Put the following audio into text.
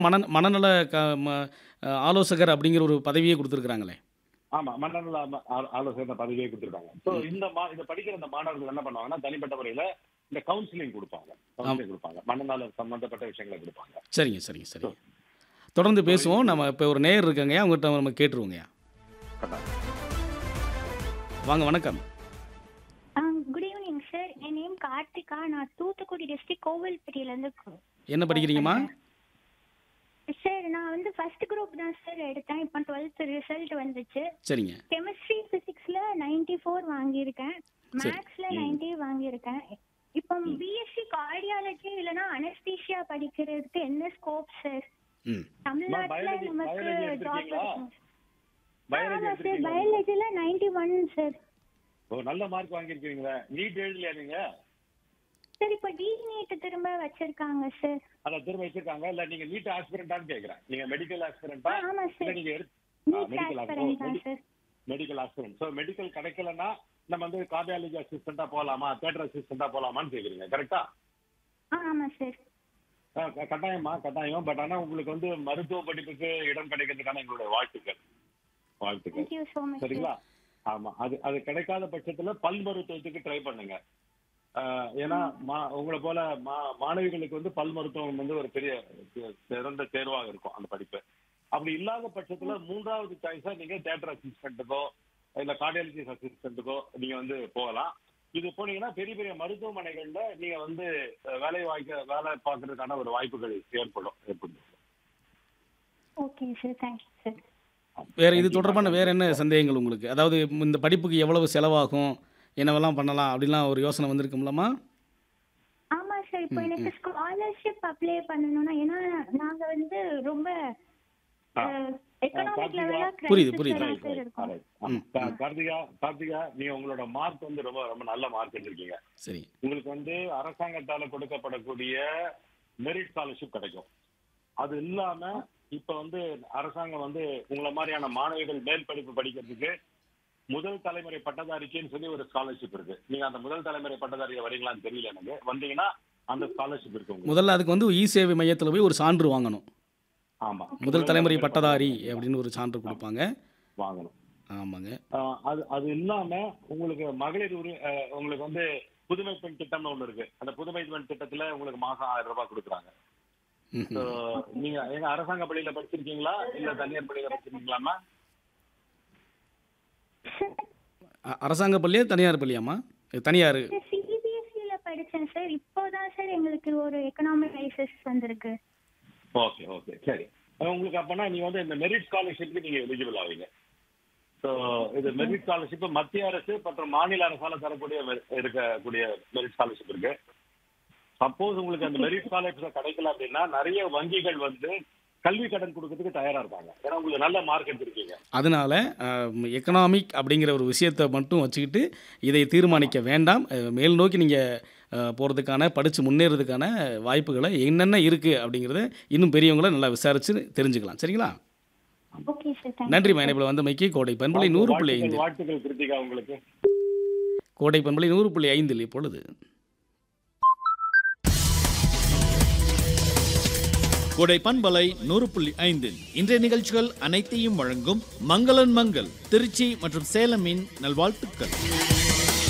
மன மனநல க ம ஆலோசகர் அப்படிங்கிற ஒரு பதவியே குடுத்துருக்காங்களே. ஆமா. மனநல ஆ ஆ ஆலோசகர் பதவியே குடுத்துருக்காங்க. ஸோ இந்த மா இத படிக்கிற இந்த மாணவர்கள் என்ன பண்ணுவாங்கன்னா, தனிப்பட்ட முறையில இந்த கவுன்சிலிங் குடுப்பாங்க. கவுன்சிலிங் குடுப்பாங்க. மனநல சம்பந்தப்பட்ட விஷயங்கள குடுப்பாங்க. சரிங்க, சரிங்க, சரிங்க. தொடர்ந்து பேசுவோம். நம்ம இப்ப ஒரு நேயர் இருக்காங்கய்யா. அவங்ககிட்ட நம்ம கேட்டுருவோங்கய்யா. வாங்க வணக்கம். ஆ குட் ஈவினிங் சார். என் நேம் கார்த்திகா. நான் தூத்துக்குடி டிஸ்ட்ரிக்ட் கோவில்பட்டியிலேருந்து என்ன படிக்கிறீங்கம்மா? சார் நான் வந்து ஃபர்ஸ்ட் குரூப் தான் சார் எடுத்தேன். இப்போ 12th ரிசல்ட் வந்துச்சு. சரிங்க. கெமிஸ்ட்ரி, பிசிக்ஸ்ல 94 வாங்கியிருக்கேன். சரி. மேக்ஸ்ல 90 வாங்கியிருக்கேன். இப்போ பிஎஸ்சி கார்டியாலஜி இல்லைன்னா அனஸ்தீஷியா படிக்கிறதுக்கு என்ன ஸ்கோப் சார்? ம். தமிழ்நாட்டுல biology- நமக்கு biology ஜாப் எடுத்திருக்கீங்களா? இருக்கும். பயாலஜி ஆமா சார். எடுத்திருக்கீங்களா? பயாலஜில 91 சார். ஓ நல்ல மார்க் வாங்கியிருக்கீங்களே. நீட் எழுதலையா நீங்க? சார் இப்போ டி நீட் திரும்ப வச்சிருக்காங்க சார். அத திரும்ப வச்சிருக்காங்க. இல்ல நீங்க நீட் ஆஸ்பிரண்டான்னு கேக்குறேன். நீங்க மெடிக்கல் ஆஸ்பிரண்டா? ஆ, ஆமா இல்ல சார். நீங்க எடுத்து நீட் மெடிக்கல் ஆஸ்பிரண்ட் தான் sir. Medical aspirant. So medical கிடைக்கலன்னா நம்ம வந்து கார்டியாலஜி அசிஸ்டண்டா போலாமா தியேட்டர் அசிஸ்டண்டா போலாமான்னு கேக்குறீங்க கரெக்டா? ஆ ஆமா சார். ஆ, க- கட்டாயமா கட்டாயம் பட் ஆனா உங்களுக்கு வந்து மருத்துவ படிப்புக்கு இடம் கிடைக்கிறதுக்கான எங்களுடைய வாழ்த்துக்கள் வாழ்த்துக்கள் Thank you so much. சரிங்களா ஆமா அது அது கிடைக்காத பட்சத்துல பல் மருத்துவத்துக்கு ட்ரை பண்ணுங்க ஆஹ் ஏன்னா மா- உங்களை போல மா- மாணவிகளுக்கு வந்து பல் மருத்துவம் வந்து ஒரு பெரிய சி- சிறந்த தேர்வாக இருக்கும் அந்த படிப்பு அப்படி இல்லாத பட்சத்துல மூன்றாவது சாய்ஸா நீங்க தியேட்டர் அசிஸ்டன்ட்டுக்கோ இல்ல கார்டியாலஜி அசிஸ்டன்ட்டுக்கோ நீங்க வந்து போகலாம் இது போனீங்கன்னா பெரிய பெரிய மருத்துவமனைகள்ல நீங்க வந்து அஹ், வேலை வாய்க்க வேலை பார்க்கறதுக்கான ஒரு வாய்ப்புகள் ஏற்படும் ஏற்படும் okay sir. Thank you sir. வேற இது தொடர்பான வேற என்ன சந்தேகங்கள் உங்களுக்கு? அதாவது இந்த படிப்புக்கு எவ்வளவு செலவாகும்? என்னவெல்லாம் பண்ணலாம்? அப்படிலாம் ஒரு யோசனை வந்திருக்கும்லம்மா? ஆமா சார். இப்போ எனக்கு ஸ்காலர்ஷிப் அப்ளை பண்ணணும்னா ஏன்னா நாங்க வந்து ரொம்ப ஆ. எக்கனாமிக் கார்த்திகா, லெவல்ல புரியுது, கிரைசிஸ்ல புரியுது. தான் சார் இருக்கோம். Alright. ஆமா. கா- கார்த்திகா கார்த்திகா நீங்க உங்களோட மார்க் வந்து ரொம்ப ரொம்ப நல்ல மார்க் எடுத்திருக்கீங்க சரி. உங்களுக்கு வந்து அரசாங்கத்தால கொடுக்கப்படக்கூடிய மெரிட் ஸ்காலர்ஷிப் கிடைக்கும் அது இல்லாம இப்ப வந்து அரசாங்கம் வந்து உங்களை மாதிரியான மாணவிகள் மேல் படிப்பு படிக்கிறதுக்கு முதல் தலைமுறை பட்டதாரிக்குன்னு சொல்லி ஒரு ஸ்காலர்ஷிப் இருக்கு நீங்க அந்த முதல் தலைமுறை பட்டதாரியை வரீங்களான்னு தெரியல எனக்கு வந்தீங்கன்னா அந்த ஸ்காலர்ஷிப் இருக்கு உங்களுக்கு முதல்ல அதுக்கு வந்து இ சேவை மையத்துல போய் ஒரு சான்று வாங்கணும். ஆமா முதல் தலைமுறை பட்டதாரி அப்படின்னு ஒரு சான்று குடுப்பாங்க. வாங்கணும் ஆமாங்க. ஆஹ் அது அது இல்லாம உங்களுக்கு மகளிர் உரி ஆஹ் உங்களுக்கு வந்து புதுமை பெண் திட்டம்னு ஒண்ணு இருக்கு அந்த புதுமை பெண் திட்டத்துல உங்களுக்கு மாசம் ஆயிரம் ரூபாய் கொடுக்குறாங்க ம்ஹும். So, நீங்க எங்க அரசாங்க பள்ளியில படிச்சிருக்கீங்களா இல்ல தனியார் பள்ளியில படிச்சிருக்கீங்களாமா அ- அரசாங்க பள்ளியா? தனியார் பள்ளியாம்மா? தனியார். சிபிஎஸ்சில படிச்சேன் சார். இப்போதான் சார் எங்களுக்கு ஒரு எக்கனாமிக் கிரைசிஸ் வந்திருக்கு. ஓகே ஓகே சரி அஹ் உங்களுக்கு அப்பனா நீங்க வந்து இந்த மெரிட் ஸ்காலர்ஷிப்க்கு நீங்க எலிஜிபிள் ஆவீங்க ஸோ இது மெரிட் ஸ்காலர்ஷிப் மத்திய அரசு மற்றும் மாநில அரசால தரக்கூடிய மெ- இருக்கக்கூடிய மெரிட் ஸ்காலர்ஷிப் இருக்கு சப்போஸ் உங்களுக்கு அந்த மெரிட் ஸ்காலர்ஷிப் கிடைக்கல அப்படின்னா நிறைய வங்கிகள் வந்து கல்வி கடன் கொடுக்கறதுக்கு தயாரா இருக்காங்க ஏன்னா உங்களுக்கு நல்ல மார்க் எடுத்திருக்கீங்க அதனால எக்கனாமிக் அப்படிங்கிற ஒரு விஷயத்தை மட்டும் வச்சுக்கிட்டு இதை தீர்மானிக்க வேண்டாம். அஹ், மேல் நோக்கி நீங்கள் போகிறதுக்கான படித்து முன்னேறதுக்கான வாய்ப்புகளை என்னென்ன இருக்குது அப்படிங்கிறத இன்னும் பெரியவங்கள நல்லா விசாரித்து தெரிஞ்சுக்கலாம் சரிங்களா? Okay sir. தேங்க் நன்றி மைனபிள் வந்த மைக்கு கோடை பண்பலை நூறு புள்ளி ஐந்து வாழ்த்துக்கள் வாழ்த்துக்கள் கிருத்திகா உங்களுக்கு கோடை பண்பலை நூறு புள்ளி ஐந்தில் இப்பொழுது கொடை பண்பலை நூறு புள்ளி ஐந்தில் இன்றைய நிகழ்ச்சிகள் அனைத்தையும் வழங்கும் மங்களன் மங்கள் திருச்சி மற்றும் சேலமின் நல்வாழ்த்துக்கள்